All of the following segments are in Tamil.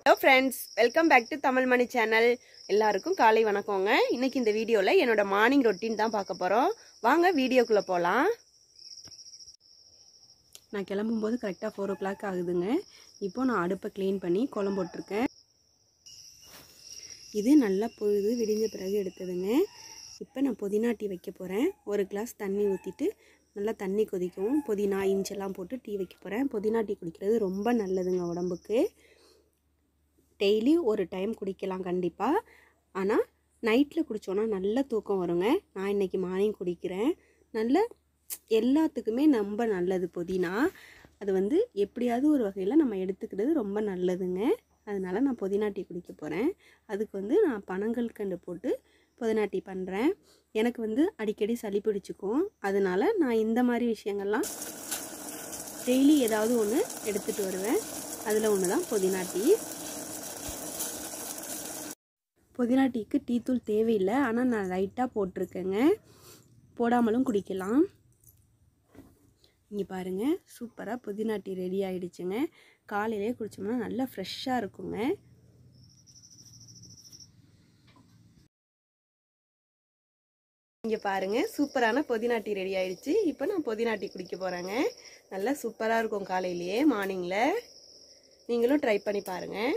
hello friends welcome back to Tamil Mani channel எல்லாருக்கும் காலை வணக்கங்க இன்னைக்கு இந்த வீடியோவில் என்னோட மார்னிங் ரொட்டீன் தான் பார்க்க போகிறோம் வாங்க வீடியோக்குள்ளே போகலாம் நான் கிளம்பும்போது கரெக்டாக ஃபோர் ஓ கிளாக் ஆகுதுங்க இப்போ நான் அடுப்பை க்ளீன் பண்ணி குழம்பு போட்டிருக்கேன் இது நல்லா பொழுது விடிஞ்ச பிறகு எடுத்ததுங்க இப்போ நான் புதினா டீ வைக்க போகிறேன் ஒரு கிளாஸ் தண்ணி ஊற்றிட்டு நல்லா தண்ணி கொதிக்கவும் புதினா இஞ்செல்லாம் போட்டு டீ வைக்க போகிறேன் புதினா டீ குடிக்கிறது ரொம்ப நல்லதுங்க உடம்புக்கு டெய்லி ஒரு டைம் குடிக்கலாம் கண்டிப்பாக ஆனால் நைட்டில் குடித்தோன்னா நல்ல தூக்கம் வருங்க நான் இன்றைக்கி மார்னிங் குடிக்கிறேன் நல்ல எல்லாத்துக்குமே ரொம்ப நல்லது புதினா அது வந்து எப்படியாவது ஒரு வகையில் நம்ம எடுத்துக்கிறது ரொம்ப நல்லதுங்க அதனால் நான் புதினா டீ குடிக்க போகிறேன் அதுக்கு வந்து நான் பனங்கல்கண்டு போட்டு புதினா டீ பண்ணுறேன் எனக்கு வந்து அடிக்கடி சளி பிடிச்சிக்கும் அதனால் நான் இந்த மாதிரி விஷயங்கள்லாம் டெய்லி ஏதாவது ஒன்று எடுத்துகிட்டு வருவேன் அதில் ஒன்று தான் புதினா டீ புதினா டீக்கு டீ தூள் தேவையில்லை ஆனால் நான் லைட்டாக போட்டிருக்கேங்க போடாமலும் குடிக்கலாம் இங்கே பாருங்கள் சூப்பராக புதினா டீ ரெடி ஆகிடுச்சுங்க காலையிலே குடித்தோம்னா நல்லா ஃப்ரெஷ்ஷாக இருக்குங்க இங்கே பாருங்கள் சூப்பரான புதினா டீ ரெடி ஆயிடுச்சு இப்போ நான் புதினா டீ குடிக்க போகிறேங்க நல்லா சூப்பராக இருக்கும் காலையிலேயே மார்னிங்கில் நீங்களும் ட்ரை பண்ணி பாருங்கள்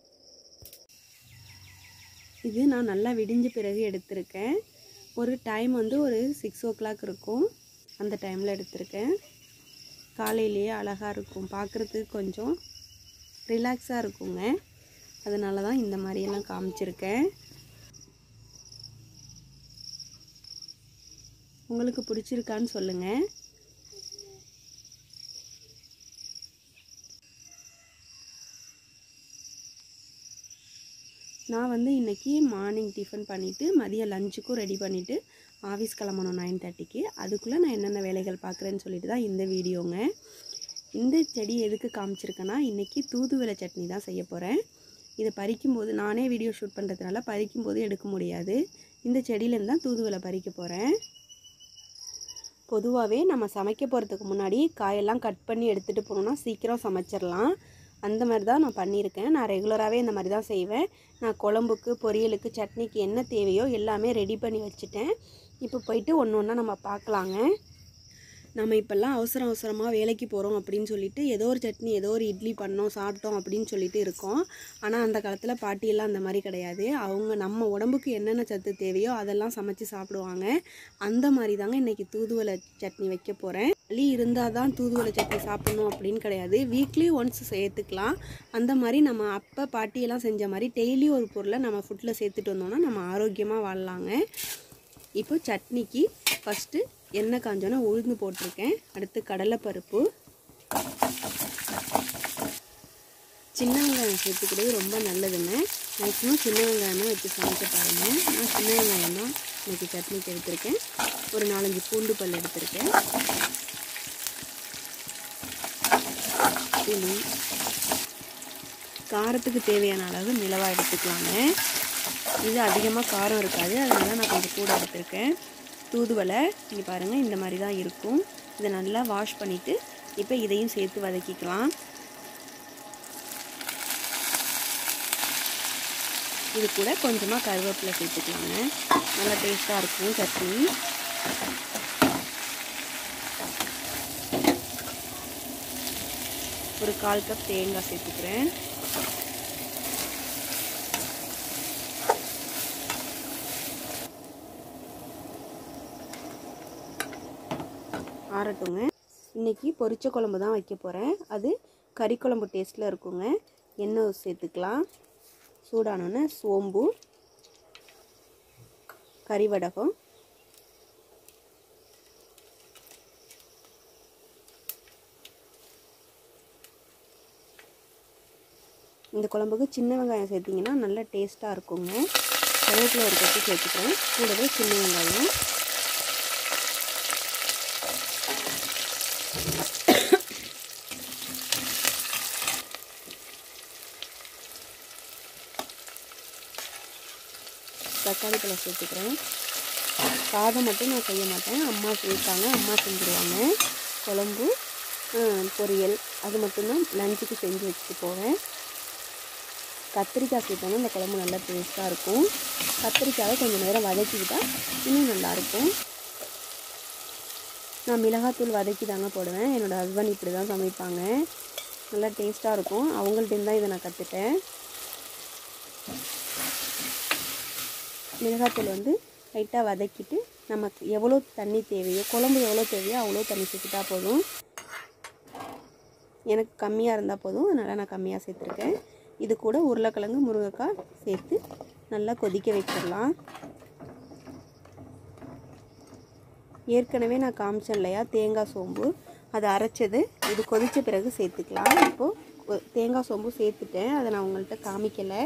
இது நான் நல்லா விடிஞ்ச பிறகு எடுத்திருக்கேன் ஒரு டைம் வந்து ஒரு சிக்ஸ் ஓ கிளாக் இருக்கும் அந்த டைமில் எடுத்திருக்கேன் காலையிலேயே அழகாக இருக்கும் பார்க்குறதுக்கு கொஞ்சம் ரிலாக்ஸாக இருக்குங்க அதனால தான் இந்த மாதிரியெல்லாம் காமிச்சிருக்கேன் உங்களுக்கு பிடிச்சிருக்கான்னு சொல்லுங்கள் நான் வந்து இன்றைக்கி மார்னிங் டிஃபன் பண்ணிவிட்டு மதியம் லஞ்சுக்கும் ரெடி பண்ணிவிட்டு ஆஃபீஸ் கிளம்பணும் நைன் தேர்ட்டிக்கு அதுக்குள்ளே நான் என்னென்ன வேலைகள் பார்க்குறேன்னு சொல்லிட்டு தான் இந்த வீடியோங்க இந்த செடி எதுக்கு காமிச்சிருக்கேன்னா இன்றைக்கி தூதுவளை சட்னி தான் செய்ய போகிறேன் இதை பறிக்கும்போது நானே வீடியோ ஷூட் பண்ணுறதுனால பறிக்கும்போது எடுக்க முடியாது இந்த செடியிலேருந்து தான் தூதுவளை பறிக்க போகிறேன் பொதுவாகவே நம்ம சமைக்க போகிறதுக்கு முன்னாடி காயெல்லாம் கட் பண்ணி எடுத்துகிட்டு போனோம்னா சீக்கிரம் சமைச்சிடலாம் அந்த மாதிரி தான் நான் பண்ணியிருக்கேன் நான் ரெகுலராகவே இந்த மாதிரி தான் செய்வேன் நான் குழம்புக்கு பொரியலுக்கு சட்னிக்கு என்ன தேவையோ எல்லாமே ரெடி பண்ணி வச்சுட்டேன் இப்போ போயிட்டு ஒன்று ஒன்றா நம்ம பார்க்கலாங்க நம்ம இப்போல்லாம் அவசர அவசரமாக வேலைக்கு போகிறோம் அப்படின்னு சொல்லிட்டு ஏதோ ஒரு சட்னி ஏதோ ஒரு இட்லி பண்ணோம் சாப்பிட்டோம் அப்படின்னு சொல்லிட்டு இருக்கோம் ஆனால் அந்த காலத்தில் பாட்டியெல்லாம் அந்த மாதிரி கிடையாது அவங்க நம்ம உடம்புக்கு என்னென்ன சத்து தேவையோ அதெல்லாம் சமைச்சு சாப்பிடுவாங்க அந்த மாதிரி தாங்க இன்றைக்கி தூதுவளை சட்னி வைக்க போகிறேன் வலி இருந்தால் தான் தூதுவளை சட்னி சாப்பிடணும் அப்படின்னு கிடையாது வீக்லி ஒன்ஸ் சேர்த்துக்கலாம் அந்த மாதிரி நம்ம அப்போ பாட்டியெல்லாம் செஞ்ச மாதிரி டெய்லி ஒரு பொருளை நம்ம ஃபுட்டில் சேர்த்துட்டு வந்தோம்னா நம்ம ஆரோக்கியமாக வாழலாங்க இப்போ சட்னிக்கு ஃபஸ்ட்டு எண்ணெய் காஞ்சோன்னா உளுந்து போட்டிருக்கேன் அடுத்து கடலைப்பருப்பு சின்ன வெங்காயம் சேர்த்துக்கிறது ரொம்ப நல்லதுங்க மேக்ஸிமம் சின்ன வெங்காயம் தான் வச்சு சமைக்க பாருங்கள் நான் சின்ன வெங்காயம் தான் இன்றைக்கி சட்னிக்கு எடுத்திருக்கேன் ஒரு நாலஞ்சு பூண்டு பல் எடுத்திருக்கேன் புளி காரத்துக்கு தேவையான அளவு மிளகாய் எடுத்துக்கலாங்க இது அதிகமாக காரம் இருக்காது அதனால நான் கொஞ்சம் கூட எடுத்திருக்கேன் தூதுவளை இங்கே பாருங்கள் இந்த மாதிரி தான் இருக்கும் இதை நல்லா வாஷ் பண்ணிவிட்டு இப்போ இதையும் சேர்த்து வதக்கிக்கலாம் இது கூட கொஞ்சமாக கருவேப்பிலை சேர்த்துக்கலாங்க நல்லா டேஸ்ட்டாக இருக்கும் சட்னி ஒரு கால் கப் தேங்காய் சேர்த்துக்கிறேன் ஆறட்டுங்க இன்றைக்கி பொரிச்ச குழம்பு தான் வைக்க போகிறேன் அது கறி குழம்பு டேஸ்ட்டில் இருக்குங்க எண்ணெய் சேர்த்துக்கலாம் சூடானோன்னே சோம்பு கறிவடகம் இந்த குழம்புக்கு சின்ன வெங்காயம் சேர்த்திங்கன்னா நல்லா டேஸ்ட்டாக இருக்குங்க கருவேப்பிலை ஒரு கட்டி சேர்த்துக்கிறேன் கூடவே சின்ன வெங்காயம் தக்காளி பழம் சேர்த்துக்கிறேன் சாதம் மட்டும் நான் செய்ய மாட்டேன் அம்மா செய்வாங்க அம்மா செஞ்சுருவாங்க குழம்பு பொரியல் அது மட்டும்தான் லஞ்சுக்கு செஞ்சு வச்சுட்டு போவேன் கத்திரிக்காய் சேர்த்தோன்னா இந்த குழம்பு நல்லா டேஸ்ட்டாக இருக்கும் கத்திரிக்காயை கொஞ்சம் நேரம் வதக்கிக்கிட்டால் இன்னும் நல்லாயிருக்கும் நான் மிளகாத்தூள் வதக்கி தாங்க போடுவேன் என்னோடய ஹஸ்பண்ட் இப்படி தான் சமைப்பாங்க நல்லா டேஸ்ட்டாக இருக்கும் அவங்கள்ட்டேருந்து தான் இதை நான் கற்றுட்டேன் மிளகாத்தூள் வந்து லைட்டாக வதக்கிட்டு நமக்கு எவ்வளோ தண்ணி தேவையோ குழம்பு எவ்வளோ தேவையோ அவ்வளோ தண்ணி சேர்த்துட்டா போதும் எனக்கு கம்மியாக இருந்தால் போதும் அதனால் நான் கம்மியாக சேர்த்துருக்கேன் இது கூட உருளைக்கிழங்கு முருங்கைக்காய் சேர்த்து நல்லா கொதிக்க வச்சிடலாம் ஏற்கனவே நான் காமிச்சேன் இல்லையா தேங்காய் சோம்பு அதை அரைச்சது இது கொதித்த பிறகு சேர்த்துக்கலாம் இப்போது தேங்காய் சோம்பு சேர்த்துட்டேன் அதை நான் உங்கள்கிட்ட காமிக்கலை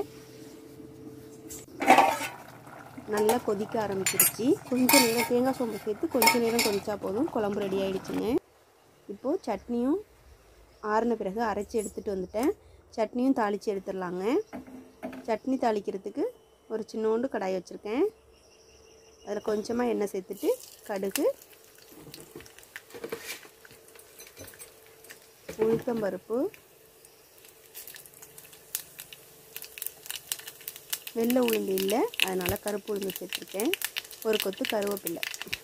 நல்லா கொதிக்க ஆரம்பிச்சிருச்சு கொஞ்சம் நேரம் தேங்காய் சோம்பு சேர்த்து கொஞ்சம் நேரம் கொதிச்சா போதும் குழம்பு ரெடி ஆகிடுச்சுங்க இப்போது சட்னியும் ஆறின பிறகு அரைச்சி எடுத்துகிட்டு வந்துட்டேன் சட்னியும் தாளித்து எடுத்துடலாங்க சட்னி தாளிக்கிறதுக்கு ஒரு சின்னோண்டு கடாய் வச்சுருக்கேன் அதில் கொஞ்சமாக எண்ணெய் சேர்த்துட்டு கடுகு உளுத்தம்பருப்பு வெள்ளை உளுந்து இல்லை அதனால் கருப்பு உளுந்து சேர்த்துருக்கேன் ஒரு கொத்து கருவேப்பில்லை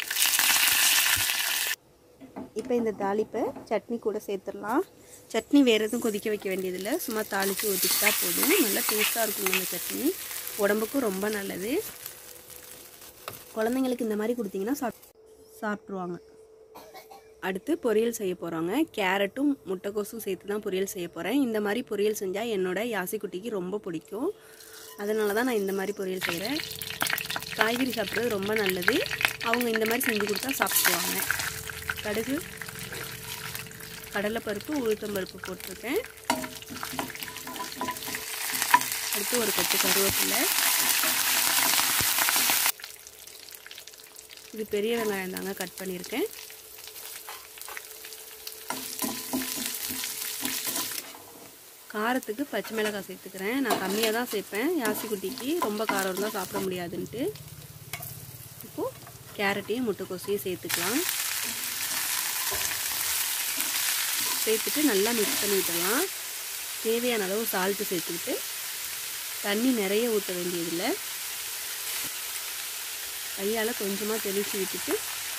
இப்போ இந்த தாளிப்பை சட்னி கூட சேர்த்துடலாம் சட்னி வேறு எதுவும் கொதிக்க வைக்க வேண்டியதில்லை சும்மா தாளித்து ஊற்றிக்கிட்டா போதும் நல்லா டேஸ்ட்டாக இருக்கும் இந்த சட்னி உடம்புக்கும் ரொம்ப நல்லது குழந்தைங்களுக்கு இந்த மாதிரி கொடுத்தீங்கன்னா சாப் சாப்பிட்ருவாங்க அடுத்து பொரியல் செய்ய போகிறோங்க கேரட்டும் முட்டைக்கோசும் சேர்த்து தான் பொரியல் செய்ய போகிறேன் இந்த மாதிரி பொரியல் செஞ்சால் என்னோடய யாசிக்குட்டிக்கு ரொம்ப பிடிக்கும் அதனால தான் நான் இந்த மாதிரி பொரியல் செய்கிறேன் காய்கறி சாப்பிட்றது ரொம்ப நல்லது அவங்க இந்த மாதிரி செஞ்சு கொடுத்தா சாப்பிடுவாங்க கடுகு கடலைப்பருப்பு உளுத்தம்பருப்பு போட்டிருக்கேன் அடுத்து ஒரு கொத்து கருவேப்பிலை இது பெரிய வெங்காயம் தாங்க கட் பண்ணியிருக்கேன் காரத்துக்கு பச்சை மிளகாய் சேர்த்துக்கிறேன் நான் கம்மியாக தான் சேர்ப்பேன் யாசி குட்டிக்கு ரொம்ப காரம் இருந்தால் சாப்பிட முடியாதுன்ட்டு இப்போது கேரட்டையும் முட்டைக்கோசையும் சேர்த்துக்கலாம் சேர்த்துட்டு நல்லா மிக்ஸ் பண்ணி விட்டுடலாம் தேவையான அளவு சால்ட்டு சேர்த்துக்கிட்டு தண்ணி நிறைய ஊற்ற வேண்டியதில்லை கையால் கொஞ்சமாக தெளித்து விட்டுட்டு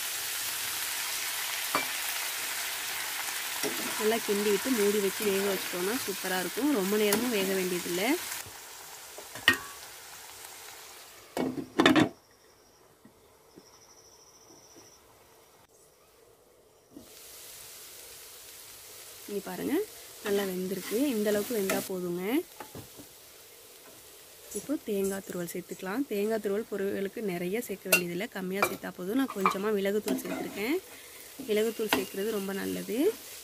நல்லா கிண்டி விட்டு மூடி வச்சு வேக வச்சிட்டோம்னா சூப்பராக இருக்கும் ரொம்ப நேரமும் வேக வேண்டியதில்லை இங்கே பாருங்கள் நல்லா வெந்திருக்கு இந்த அளவுக்கு வெந்தால் போதுங்க இப்போ தேங்காய் துருவல் சேர்த்துக்கலாம் தேங்காய் துருவல் பொருட்களுக்கு நிறைய சேர்க்க வேண்டியதில்லை கம்மியாக சேர்த்தா போதும் நான் கொஞ்சமாக மிளகுத்தூள் சேர்த்துருக்கேன் மிளகுத்தூள் சேர்க்குறது ரொம்ப நல்லது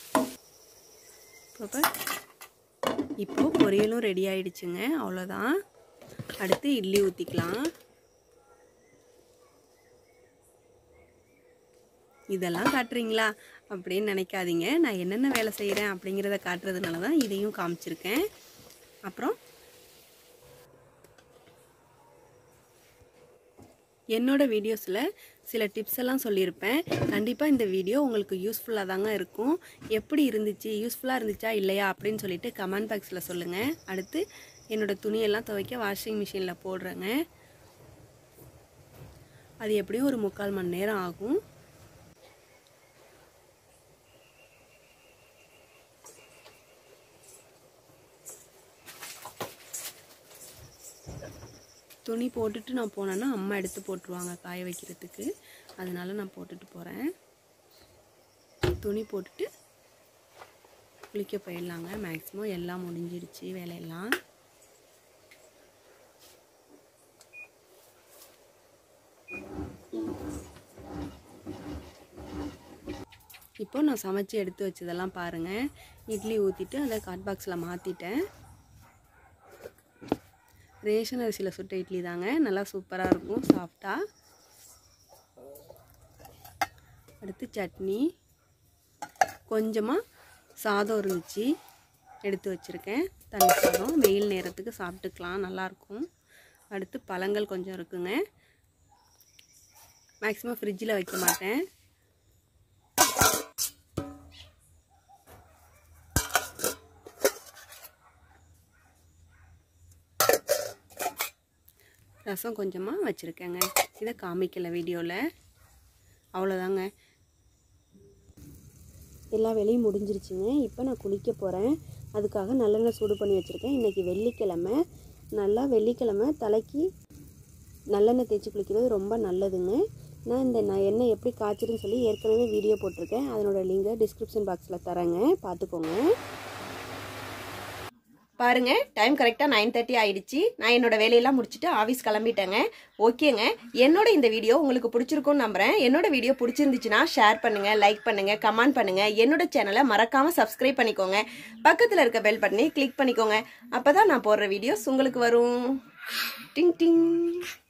இப்போ இப்போது பொரியலும் ரெடி ஆயிடுச்சுங்க அவ்வளோதான் அடுத்து இட்லி ஊற்றிக்கலாம் இதெல்லாம் காட்டுறீங்களா அப்படின்னு நினைக்காதீங்க நான் என்னென்ன வேலை செய்கிறேன் அப்படிங்கிறத காட்டுறதுனால தான் இதையும் காமிச்சிருக்கேன் அப்புறம் என்னோட வீடியோஸில் சில டிப்ஸ் எல்லாம் சொல்லியிருப்பேன் கண்டிப்பாக இந்த வீடியோ உங்களுக்கு யூஸ்ஃபுல்லாக தாங்க இருக்கும் எப்படி இருந்துச்சு யூஸ்ஃபுல்லாக இருந்துச்சா இல்லையா அப்படின்னு சொல்லிட்டு கமெண்ட் பாக்ஸில் சொல்லுங்கள் அடுத்து என்னோடய துணியெல்லாம் துவைக்க வாஷிங் மிஷினில் போடுறேங்க அது எப்படியும் ஒரு முக்கால் மணி நேரம் ஆகும் துணி போட்டுட்டு நான் போனேன்னா அம்மா எடுத்து போட்டுருவாங்க காய வைக்கிறதுக்கு அதனால நான் போட்டுட்டு போகிறேன் துணி போட்டுட்டு குளிக்க போயிடலாங்க மேக்ஸிமம் எல்லாம் முடிஞ்சிடுச்சு வேலையெல்லாம் இப்போ நான் சமைச்சு எடுத்து வச்சதெல்லாம் பாருங்கள் இட்லி ஊற்றிட்டு அதை காட் பாக்ஸில் மாற்றிட்டேன் ரேஷன் அரிசியில் சுட்ட இட்லி தாங்க நல்லா சூப்பராக இருக்கும் சாஃப்டாக அடுத்து சட்னி கொஞ்சமாக சாதம் இருந்துச்சு எடுத்து வச்சுருக்கேன் தண்ணி சாதம் வெயில் நேரத்துக்கு சாப்பிட்டுக்கலாம் நல்லாயிருக்கும் அடுத்து பழங்கள் கொஞ்சம் இருக்குங்க மேக்ஸிமம் ஃப்ரிட்ஜில் வைக்க மாட்டேன் ரசம் கொஞ்சமாக வச்சுருக்கேங்க இதை காமிக்கல வீடியோவில் அவ்வளோதாங்க எல்லா வேலையும் முடிஞ்சிருச்சுங்க இப்போ நான் குளிக்க போகிறேன் அதுக்காக நல்லெண்ணெய் சூடு பண்ணி வச்சுருக்கேன் இன்றைக்கி வெள்ளிக்கிழமை நல்லா வெள்ளிக்கிழமை தலைக்கு நல்லெண்ணெய் தேய்ச்சி குளிக்கிறது ரொம்ப நல்லதுங்க நான் இந்த நான் எண்ணெய் எப்படி காய்ச்சிருன்னு சொல்லி ஏற்கனவே வீடியோ போட்டிருக்கேன் அதனோட லிங்கை டிஸ்கிரிப்ஷன் பாக்ஸில் தரேங்க பார்த்துக்கோங்க பாருங்க டைம் கரெக்டாக நைன் தேர்ட்டி ஆயிடுச்சு நான் என்னோட வேலையெல்லாம் முடிச்சுட்டு ஆஃபீஸ் கிளம்பிட்டேங்க ஓகேங்க என்னோட இந்த வீடியோ உங்களுக்கு பிடிச்சிருக்கும்னு நம்புறேன் என்னோட வீடியோ பிடிச்சிருந்துச்சுன்னா ஷேர் பண்ணுங்க லைக் பண்ணுங்க கமெண்ட் பண்ணுங்க என்னோட சேனலை மறக்காம சப்ஸ்கிரைப் பண்ணிக்கோங்க பக்கத்தில் இருக்க பெல் பட்டனை கிளிக் பண்ணிக்கோங்க அப்பதான் நான் போடுற வீடியோஸ் உங்களுக்கு வரும் டிங் டிங்